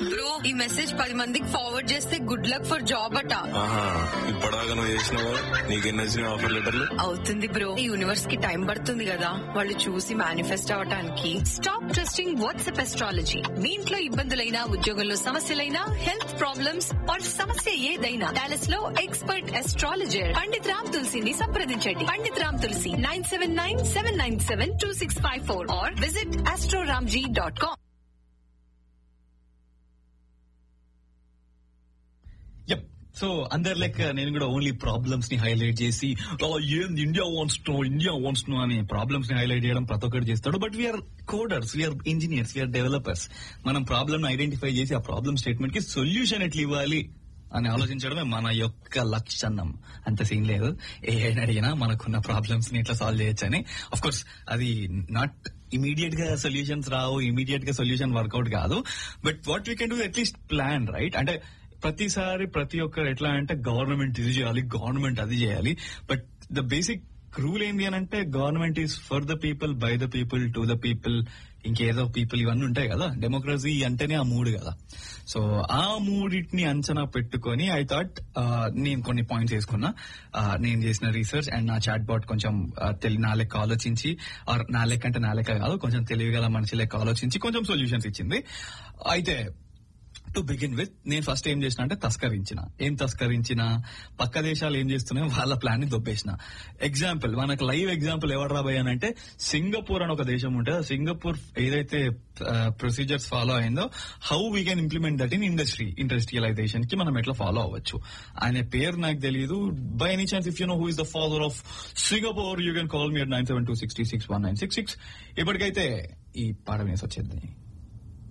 bro ఈ message పది మందికి ఫార్వర్డ్ చేస్తే గుడ్ లక్ ఫర్ జాబ్ అట ఆహా ఇప్పటిదాకా నువ్వు చేసినావు నీకెన్ని వచ్చినాయి ఆఫర్ లెటర్లు అవుతుంది బ్రో ఈ యూనివర్స్ కి టైం పడుతుంది కదా వాళ్ళు చూసి మేనిఫెస్ట్ అవటానికి స్టాప్ ట్రస్టింగ్ వాట్సాప్ ఎస్ట్రాలజీ మీ ఇంట్లో ఇబ్బందులైనా ఉద్యోగంలో సమస్యలైనా హెల్త్ ప్రాబ్లమ్స్ ఆర్ సమస్య ఏదైనా డాలస్ లో ఎక్స్పర్ట్ ఎస్ట్రాలజర్ పండిత్ రామ్ తులసిని సంప్రదించండి Pandit Ram Tulasi nine seven nine seven nine seven two six five four or visit AstroRamji dot com yup so అందరు లెక్క నేను కూడా ఓన్లీ ప్రాబ్లమ్స్ ని హైలైట్ చేసి "ఓ, ఏంది India once no India once no అని ప్రాబ్లమ్స్ ని హైలైట్ చేయడం ప్రతి ఒక్కటి చేస్తాడు but we're coders we're engineers we're developers మనం ప్రాబ్లమ్ ఐడెంటిఫై చేసి ఆ ప్రాబ్లమ్ స్టేట్మెంట్ కి సొల్యూషన్ ఎట్లా ఇవ్వాలి అని ఆలోచించడమే మన యొక్క లక్షణం అంత సీన్ లేదు ఏ అడిగినా మనకున్న ప్రాబ్లమ్స్ ని ఎట్లా సాల్వ్ చేయొచ్చు అని అఫ్ కోర్స్ అది నాట్ ఇమీడియట్ గా సొల్యూషన్స్ రావు ఇమీడియట్ గా సొల్యూషన్ వర్కౌట్ కాదు but what we can do at least plan right అంటే ప్రతిసారి ప్రతి ఒక్కరు ఎట్లా అంటే గవర్నమెంట్ ఇది చేయాలి గవర్నమెంట్ అది చేయాలి బట్ ద బేసిక్ రూల్ ఏంది అని అంటే government is for the people by the people to the people ఇంకేదో పీపుల్ ఇవన్నీ ఉంటాయి కదా డెమోక్రసీ అంటేనే ఆ మూడు కదా సో ఆ మూడింటిని అంచనా పెట్టుకొని ఐ థాట్ నేను కొన్ని పాయింట్స్ వేసుకున్నా ఆ, నేను చేసిన రీసెర్చ్ అండ్ నా చాట్ బాట్ కొంచెం ఆ, తెలి నా లెక్క ఆలోచించి ఆర్ నా లెక్క అంటే నా లెక్క కాదు కొంచెం తెలివిగల మనిషి లెక్క ఆలోచించి కొంచెం సొల్యూషన్స్ ఇచ్చింది అయితే టు బిగిన్ విత్ నేను ఫస్ట్ ఏం చేసిన అంటే తస్కరించిన ఏం తస్కరించిన పక్క దేశాలు ఏం చేస్తున్నాయో వాళ్ళ ప్లాన్ ని దొబ్బేసిన ఎగ్జాంపుల్ మనకు లైవ్ ఎగ్జాంపుల్ ఎవరు రాబోయానంటే సింగపూర్ అని ఒక దేశం ఉంటుంది ఆ సింగపూర్ ఏదైతే ప్రొసీజర్స్ ఫాలో అయిందో how we can implement that in industry industrialisation కి మనం ఎట్లా ఫాలో అవ్వచ్చు ఆయన పేరు నాకు తెలియదు by any chance if you know who is the father of Singapore you can call me nine seven two sixty six one nine six six ఇప్పటికైతే ఈ పాట వేసి వచ్చేది